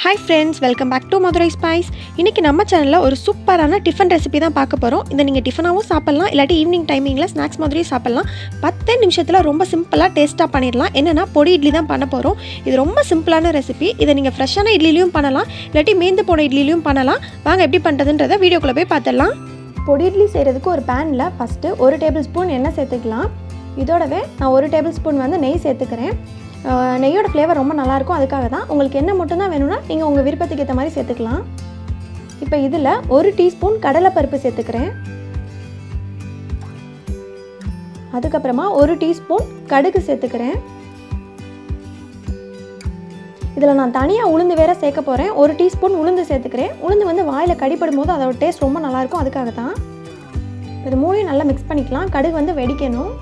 hi friends welcome back to Madurai spice இன்றைக்கி நம்ம சேனலில் ஒரு சூப்பரான டிஃபன் ரெசிபி தான் பார்க்க போகிறோம் இதை நீங்கள் டிஃபனாகவும் சாப்பிட்லாம் இல்லாட்டி ஈவினிங் டைமிங்கில் ஸ்நாக்ஸ் மாதிரியும் சாப்பிட்லாம் பத்தே நிமிஷத்தில் ரொம்ப சிம்பிளாக டேஸ்ட்டாக பண்ணிடலாம் என்னென்னா பொடி இட்லி தான் பண்ண போகிறோம் இது ரொம்ப சிம்பிளான ரெசிபி இதை நீங்கள் ஃப்ரெஷ்ஷான இட்லிலையும் பண்ணலாம் இல்லாட்டி மேந்து போன இட்லிலையும் பண்ணலாம் வாங்க எப்படி பண்ணுறதுன்றதை வீடியோக்குள்ளே போய் பார்த்துடலாம் பொடி இட்லி செய்கிறதுக்கு ஒரு பேனில் ஃபஸ்ட்டு ஒரு டேபிள் ஸ்பூன் எண்ணெய் சேர்த்துக்கலாம் இதோடவே நான் ஒரு டேபிள் ஸ்பூன் வந்து நெய் சேர்த்துக்கிறேன் அஹ் நெய்யோட ஃப்ளேவர் ரொம்ப நல்லாயிருக்கும் அதுக்காக தான் உங்களுக்கு என்ன மட்டும்தான் வேணும்னா நீங்கள் உங்கள் விருப்பத்துக்கு ஏற்ற மாதிரி சேர்த்துக்கலாம் இப்போ இதில் ஒரு டீஸ்பூன் கடலைப்பருப்பு சேர்த்துக்கிறேன் அதுக்கப்புறமா ஒரு டீஸ்பூன் கடுகு சேர்த்துக்கிறேன் இதில் நான் தனியாக உளுந்து வேற சேர்க்க போகிறேன் ஒரு டீஸ்பூன் உளுந்து சேர்த்துக்கிறேன் உளுந்து வந்து வாயில் கடிப்படும் போது அதோட டேஸ்ட் ரொம்ப நல்லாயிருக்கும் அதுக்காக தான் இது மூணையும் நல்லா மிக்ஸ் பண்ணிக்கலாம் கடுகு வந்து வெடிக்கணும்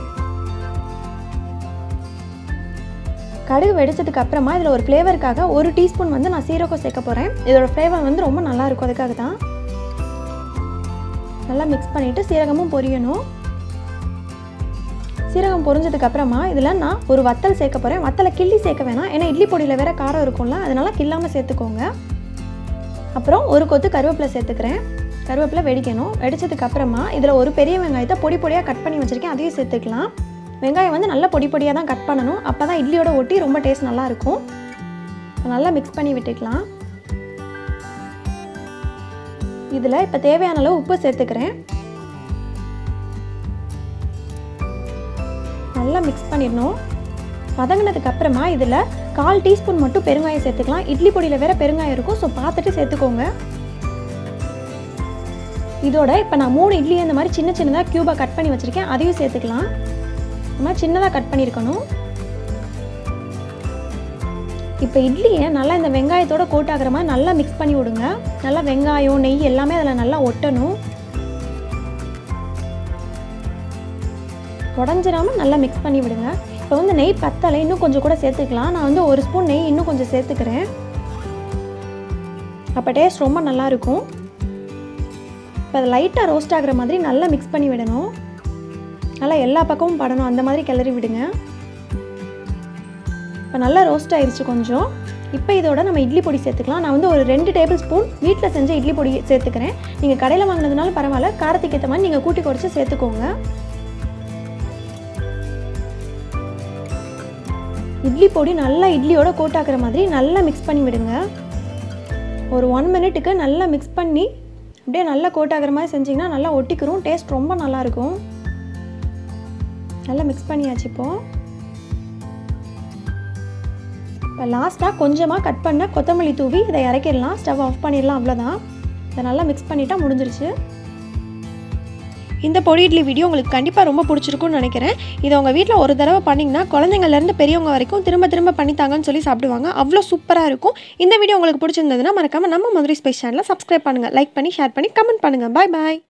கடுகு வெடிச்சதுக்கு அப்புறமா இதில் ஒரு ஃப்ளேவருக்காக ஒரு டீஸ்பூன் வந்து நான் சீரகம் சேர்க்க போகிறேன் இதோட ஃப்ளேவர் வந்து ரொம்ப நல்லா இருக்கும் அதுக்காக தான் நல்லா மிக்ஸ் பண்ணிவிட்டு சீரகமும் பொரியணும் சீரகம் பொரிஞ்சதுக்கு அப்புறமா இதில் நான் ஒரு வத்தல் சேர்க்க போகிறேன் வத்தலை கிள்ளி சேர்க்க வேணாம் ஏன்னா இட்லி பொடியில் வேற காரம் இருக்கும்ல அதனால கில்லாமல் சேர்த்துக்கோங்க அப்புறம் ஒரு கொத்து கருவேப்பிலை சேர்த்துக்கிறேன் கருவேப்பிலை வெடிக்கணும் வெடிச்சதுக்கு அப்புறமா இதில் ஒரு பெரிய வெங்காயத்தை பொடி பொடியாக கட் பண்ணி வச்சுருக்கேன் அதையும் சேர்த்துக்கலாம் வெங்காயம் வந்து நல்ல பொடி பொடியாக தான் கட் பண்ணணும் அப்போ தான் இட்லியோட ஒட்டி ரொம்ப டேஸ்ட் நல்லாயிருக்கும் நல்லா மிக்ஸ் பண்ணி விட்டுக்கலாம் இதில் இப்போ தேவையான அளவு உப்பு சேர்த்துக்கிறேன் நல்லா மிக்ஸ் பண்ணிடணும் வதங்கினதுக்கு அப்புறமா இதில் கால் டீஸ்பூன் மட்டும் பெருங்காயம் சேர்த்துக்கலாம் இட்லி பொடியில் வேற பெருங்காயம் இருக்கும் ஸோ பார்த்துட்டு சேர்த்துக்கோங்க இதோட இப்போ நான் மூணு இட்லி இந்த மாதிரி சின்ன சின்னதாக க்யூபாக கட் பண்ணி வச்சுருக்கேன் அதையும் சேர்த்துக்கலாம் இந்த மாதிரி சின்னதாக கட் பண்ணியிருக்கணும் இப்போ இட்லியை நல்லா இந்த வெங்காயத்தோட கோட் ஆகிற மாதிரி நல்லா மிக்ஸ் பண்ணி விடுங்க நல்லா வெங்காயம் நெய் எல்லாமே அதில் நல்லா ஒட்டணும் உடஞ்சிடாம நல்லா மிக்ஸ் பண்ணி விடுங்க இப்போ வந்து நெய் பத்தலை இன்னும் கொஞ்சம் கூட சேர்த்துக்கலாம் நான் வந்து ஒரு ஸ்பூன் நெய் இன்னும் கொஞ்சம் சேர்த்துக்கிறேன் அப்போ டேஸ்ட் ரொம்ப நல்லாயிருக்கும் இப்போ அது லைட்டாக ரோஸ்ட் ஆகிற மாதிரி நல்லா மிக்ஸ் பண்ணி விடணும் நல்லா எல்லா பக்கமும் படணும் அந்த மாதிரி கிளறி விடுங்க இப்போ நல்லா ரோஸ்ட் ஆயிடுச்சு கொஞ்சம் இப்போ இதோட நம்ம இட்லி பொடி சேர்த்துக்கலாம் நான் வந்து ஒரு ரெண்டு டேபிள் ஸ்பூன் வீட்டில் செஞ்ச இட்லி பொடி சேர்த்துக்கிறேன் நீங்கள் கடையில் வாங்கினதுனால பரவாயில்ல காரத்துக்கு ஏற்ற மாதிரி நீங்கள் கூட்டி குறைச்சி சேர்த்துக்கோங்க இட்லி பொடி நல்லா இட்லியோட கோட்டாக்குற மாதிரி நல்லா மிக்ஸ் பண்ணி விடுங்க ஒரு ஒன் மினிட்டுக்கு நல்லா மிக்ஸ் பண்ணி அப்படியே நல்லா கோட்டாகிற மாதிரி செஞ்சிங்கன்னா நல்லா ஒட்டிக்கிறோம் டேஸ்ட் ரொம்ப நல்லாயிருக்கும் நல்லா மிக்ஸ் பண்ணியாச்சு இப்போது இப்போ லாஸ்ட்டாக கொஞ்சமாக கட் பண்ண கொத்தமல்லி தூவி இதை இறக்கிடலாம் ஸ்டவ் ஆஃப் பண்ணிடலாம் அவ்வளோதான் இதை நல்லா மிக்ஸ் பண்ணிட்டா முடிஞ்சிருச்சு இந்த பொடி இட்லி வீடியோ உங்களுக்கு கண்டிப்பாக ரொம்ப பிடிச்சிருக்கும்னு நினைக்கிறேன் இதை உங்கள் வீட்டில் ஒரு தடவை பண்ணிங்கன்னா குழந்தைங்கள்லேருந்து பெரியவங்க வரைக்கும் திரும்ப திரும்ப பண்ணித்தாங்கன்னு சொல்லி சாப்பிடுவாங்க அவ்வளோ சூப்பராக இருக்கும் இந்த வீடியோ உங்களுக்கு பிடிச்சிருந்ததுன்னா மறக்காமல் நம்ம மதுரை ஸ்பைஸ் சேனலை சப்ஸ்கிரைப் பண்ணுங்கள் லைக் பண்ணி ஷேர் பண்ணி கமெண்ட் பண்ணுங்கள் பாய் பாய்